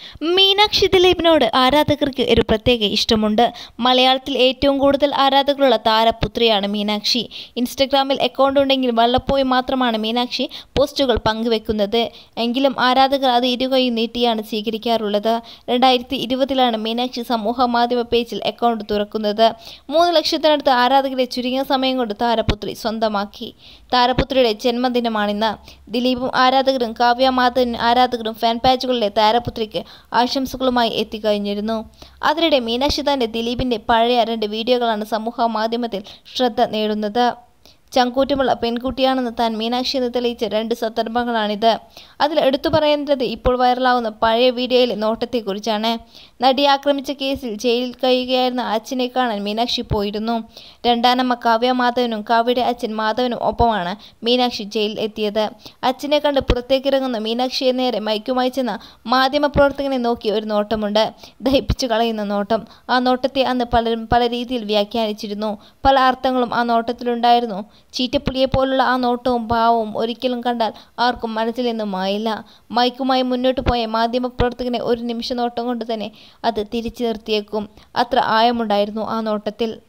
മീനാക്ഷി ദിലീപിനോട് ആരാധകർക്ക് ഒരു പ്രത്യേക ഇഷ്ടമുണ്ട് മലയാളത്തിൽ ഏറ്റവും കൂടുതൽ ആരാധകരുള്ള താരപുത്രിയാണ് മീനാക്ഷി ഇൻസ്റ്റഗ്രാമിൽ അക്കൗണ്ട് ഉണ്ടെങ്കിൽ വല്ലപ്പോഴും മാത്രമാണ് മീനാക്ഷി പോസ്റ്റുകൾ പങ്കുവെക്കുന്നത് എങ്കിലും ആരാധകർ അത് ഇരുകൈയും നീട്ടിയാണ് സ്വീകരിക്കാറുള്ളത് രണ്ടായിരത്തി ഇരുപതിലാണ് മീനാക്ഷി സമൂഹ മാധ്യമ പേജിൽ അക്കൗണ്ട് തുറക്കുന്നത് മൂന്ന് ലക്ഷത്തിനടുത്ത് ആരാധകരെ ചുരുങ്ങിയ സമയം കൊണ്ട് താരപുത്രി സ്വന്തമാക്കി താരപുത്രിയുടെ ജന്മദിനമാണിന്ന് ദിലീപും ആരാധകരും കാവ്യ മാധവൻ ആരാധകരും ഫാൻ പേജുകളിലെ താരപുത്രിക്ക് ആശംസകളുമായി എത്തിക്കഴിഞ്ഞിരുന്നു അതിനിടെ മീനാക്ഷി തന്റെ ദിലീപിന്റെ പഴയ രണ്ട് വീഡിയോകളാണ് സമൂഹ മാധ്യമത്തിൽ ശ്രദ്ധ നേടുന്നത് ചങ്കൂറ്റമുള്ള പെൺകുട്ടിയാണെന്ന് താൻ മീനാക്ഷി എന്ന് തെളിയിച്ച രണ്ട് സന്ദർഭങ്ങളാണിത് അതിൽ എടുത്തു പറയേണ്ടത് ഇപ്പോൾ വൈറലാവുന്ന പഴയ വീഡിയോയിലെ നോട്ടത്തെക്കുറിച്ചാണ് നടിയെ ആക്രമിച്ച കേസിൽ ജയിലിൽ കഴിയുകയായിരുന്ന അച്ഛനെ കാണാൻ മീനാക്ഷി പോയിരുന്നു രണ്ടാനമ്മ കാവ്യ മാധവനും കാവ്യയുടെ അച്ഛൻ മാധവനും ഒപ്പമാണ് മീനാക്ഷി ജയിലിൽ എത്തിയത് അച്ഛനെ കണ്ട് പുറത്തേക്കിറങ്ങുന്ന മീനാക്ഷിയെ നേരെ മയക്കുമായി ചെന്ന മാധ്യമപ്രവർത്തകനെ നോക്കി ഒരു നോട്ടമുണ്ട് ദഹിപ്പിച്ചു കളയുന്ന നോട്ടം ആ നോട്ടത്തെ അന്ന് പലരും പല രീതിയിൽ വ്യാഖ്യാനിച്ചിരുന്നു പല അർത്ഥങ്ങളും ആ നോട്ടത്തിലുണ്ടായിരുന്നു ചീറ്റപ്പുലിയെ പോലുള്ള ആ നോട്ടവും ഭാവവും ഒരിക്കലും കണ്ടാൽ ആർക്കും മനസ്സിൽ നിന്നും മായില്ല മൈക്കുമായി മുന്നോട്ട് പോയ മാധ്യമപ്രവർത്തകനെ ഒരു നിമിഷ നോട്ടം കൊണ്ട് തന്നെ അത് തിരിച്ചു നിർത്തിയേക്കും അത്ര ആയമുണ്ടായിരുന്നു ആ നോട്ടത്തിൽ